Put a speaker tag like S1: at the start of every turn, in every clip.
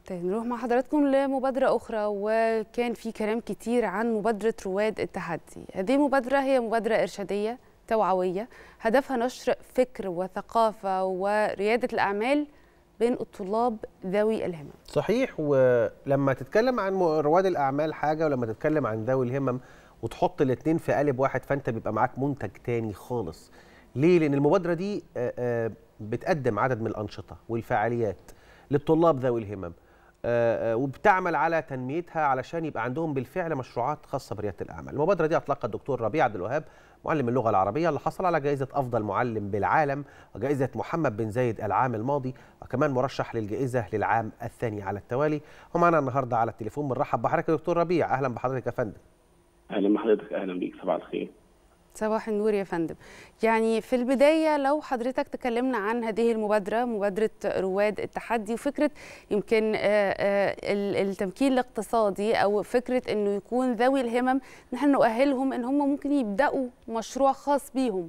S1: طيب نروح مع حضراتكم لمبادرة أخرى وكان في كلام كتير عن مبادرة رواد التحدي هذه المبادرة هي مبادرة إرشادية توعوية هدفها نشر فكر وثقافة وريادة الأعمال بين الطلاب ذوي الهمم
S2: صحيح ولما تتكلم عن رواد الاعمال حاجه ولما تتكلم عن ذوي الهمم وتحط الاثنين في قالب واحد فانت بيبقى معاك منتج تاني خالص ليه لان المبادره دي آه، آه، بتقدم عدد من الانشطه والفعاليات للطلاب ذوي الهمم آه، آه، وبتعمل على تنميتها علشان يبقى عندهم بالفعل مشروعات خاصه برياده الاعمال المبادره دي اطلقها الدكتور ربيع عبد الوهاب معلم اللغه العربيه اللي حصل على جائزه افضل معلم بالعالم وجائزه محمد بن زايد العام الماضي وكمان مرشح للجائزه للعام الثاني على التوالي ومعنا النهارده على التليفون بنرحب بحضرتك يا دكتور ربيع اهلا بحضرتك يا فندم
S3: اهلا بحضرتك اهلا بيك صباح الخير
S1: صباح النور يا فندم يعني في البداية لو حضرتك تكلمنا عن هذه المبادرة مبادرة رواد التحدي وفكرة يمكن آه، آه، ال- التمكين الاقتصادي أو فكرة أنه يكون ذوي الهمم نحن نؤهلهم أن هم ممكن يبدأوا مشروع خاص بيهم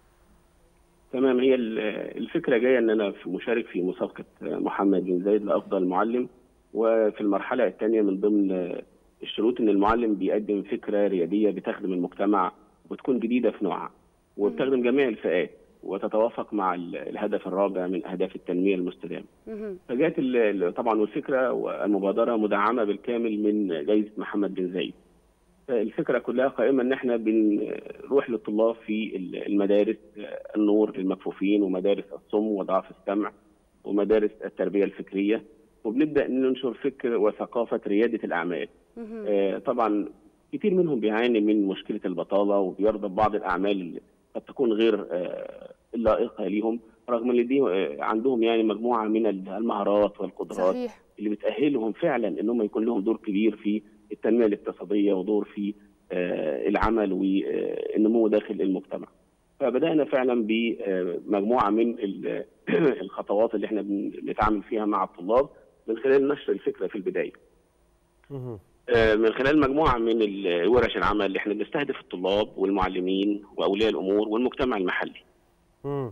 S3: تمام هي ال- الفكره جايه ان انا في مشارك في مسابقه محمد بن زايد لافضل معلم وفي المرحله الثانيه من ضمن الشروط ان المعلم بيقدم فكره رياديه بتخدم المجتمع وتكون جديده في نوعها وبتخدم جميع الفئات وتتوافق مع ال- الهدف الرابع من اهداف التنميه المستدامه.
S1: مهم.
S3: فجاءت ال- ال- طبعا والفكره والمبادره مدعمه بالكامل من جائزه محمد بن زايد. الفكره كلها قائمه ان احنا بنروح للطلاب في المدارس النور للمكفوفين ومدارس الصم وضعاف السمع ومدارس التربيه الفكريه وبنبدا ننشر فكر وثقافه رياده الاعمال.
S1: مهم.
S3: آه، طبعا كتير منهم بيعاني من مشكله البطاله وبيرضى ببعض الاعمال اللي قد تكون غير آه، اللائقه ليهم رغم ان دي آه، عندهم يعني مجموعه من المهارات والقدرات
S1: صحيح
S3: اللي بتأهلهم فعلا ان هم يكون لهم دور كبير في التنميه الاقتصاديه ودور في آه، العمل والنمو داخل المجتمع. فبدأنا فعلا بمجموعه من ال- الخطوات اللي احنا بنتعامل فيها مع الطلاب من خلال نشر الفكره في البدايه.
S2: مهم.
S3: آه، من خلال مجموعه من ال- ورش العمل اللي احنا بنستهدف الطلاب والمعلمين واولياء الامور والمجتمع المحلي.
S2: مم.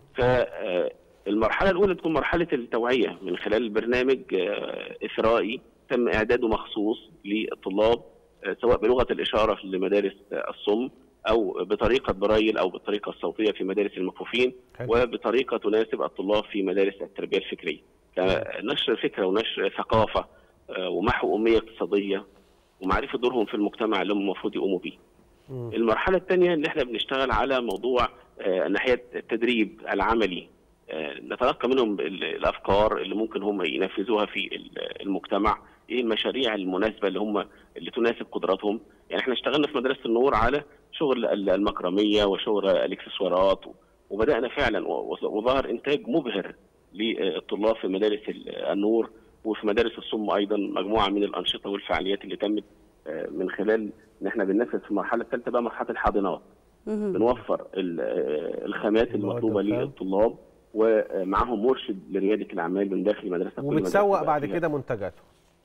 S3: فالمرحلة الأولى تكون مرحلة التوعية من خلال برنامج آه، إثرائي تم إعداده مخصوص للطلاب آه، سواء بلغة الإشارة لمدارس آه، الصم أو بطريقة برايل أو بالطريقة الصوتية في مدارس المكفوفين
S2: حلو.
S3: وبطريقة تناسب الطلاب في مدارس التربية الفكرية كنشر فكرة ونشر ثقافة آه، ومحو أمية اقتصادية ومعرفة دورهم في المجتمع اللي هم المفروض يقوموا بيه
S2: مم.
S3: المرحلة الثانية اللي احنا بنشتغل على موضوع آه، ناحية التدريب العملي آه، نتلقى منهم ال- الأفكار اللي ممكن هم ينفذوها في ال- المجتمع ايه المشاريع المناسبة اللي هم اللي تناسب قدراتهم يعني احنا اشتغلنا في مدرسة النور على شغل ال- المكرمية وشغل الاكسسوارات و- وبدأنا فعلا و- وظهر إنتاج مبهر للطلاب في مدارس ال- النور وفي مدارس الصم أيضا مجموعة من الأنشطة والفعاليات اللي تمت آه، من خلال ان احنا بننفذ في المرحله الثالثه بقى مرحله الحاضنات
S1: مهم.
S3: بنوفر ال- آه، الخامات
S2: المواد
S3: المطلوبه
S2: الخام.
S3: للطلاب ومعاهم مرشد لرياده الاعمال من داخل مدرسه كل مدرسة
S2: وبتسوق
S3: بقى
S2: بعد
S3: فيها-
S2: كده منتجاته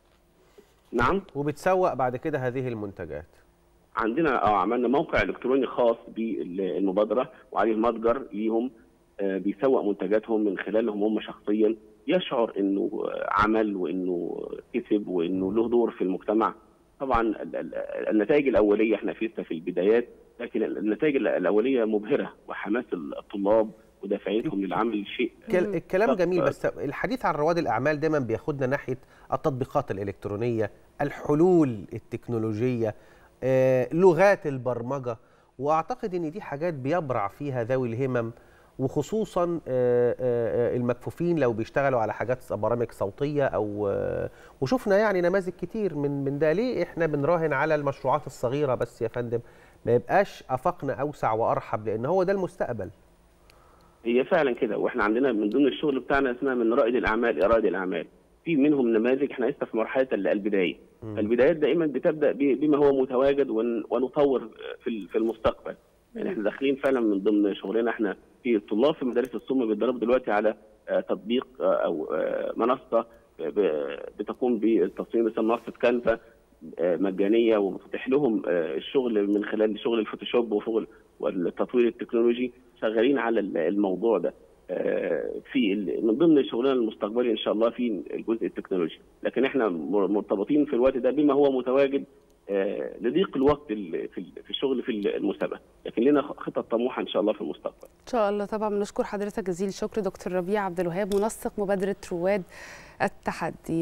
S3: نعم
S2: وبتسوق بعد كده هذه المنتجات
S3: عندنا اه عملنا موقع الكتروني خاص بالمبادره وعليه متجر ليهم آه، بيسوق منتجاتهم من خلالهم هم شخصيا يشعر انه آه، عمل وانه كسب وانه له دور في المجتمع طبعا ال- ال- النتائج الاوليه احنا لسه في البدايات لكن النتائج الاوليه مبهره وحماس الطلاب ودافعيتهم للعمل شيء
S2: كل- الكلام
S3: طب-
S2: جميل بس الحديث عن رواد الاعمال دايما بياخدنا ناحيه التطبيقات الالكترونيه الحلول التكنولوجيه آه، لغات البرمجه واعتقد ان دي حاجات بيبرع فيها ذوي الهمم وخصوصا آه، آه، آه، المكفوفين لو بيشتغلوا على حاجات برامج صوتيه او آه، وشفنا يعني نماذج كتير من من ده ليه احنا بنراهن على المشروعات الصغيره بس يا فندم ما يبقاش افاقنا اوسع وارحب لان هو ده المستقبل
S3: هي فعلا كده واحنا عندنا من ضمن الشغل بتاعنا اسمها من رائد الاعمال اراد الاعمال في منهم نماذج احنا لسه في مرحله ال- البدايه البدايات دائما بتبدا ب- بما هو متواجد ون- ونطور في ال- في المستقبل يعني احنا داخلين فعلا من ضمن شغلنا احنا في الطلاب في مدارس الصم بيتدربوا دلوقتي على آه، تطبيق آه، او آه، منصه ب- بتقوم بالتصميم مثل منصه كانفا آه، مجانيه وبتتيح لهم آه، الشغل من خلال شغل الفوتوشوب وشغل والتطوير التكنولوجي شغالين على ال- الموضوع ده في من ضمن شغلنا المستقبلي ان شاء الله في الجزء التكنولوجي لكن احنا مرتبطين في الوقت ده بما هو متواجد لضيق الوقت في الشغل في المسابقه لكن لنا خطط طموحه ان شاء الله في المستقبل
S1: ان شاء الله طبعا بنشكر حضرتك جزيل الشكر دكتور ربيع عبد الوهاب منسق مبادره رواد التحدي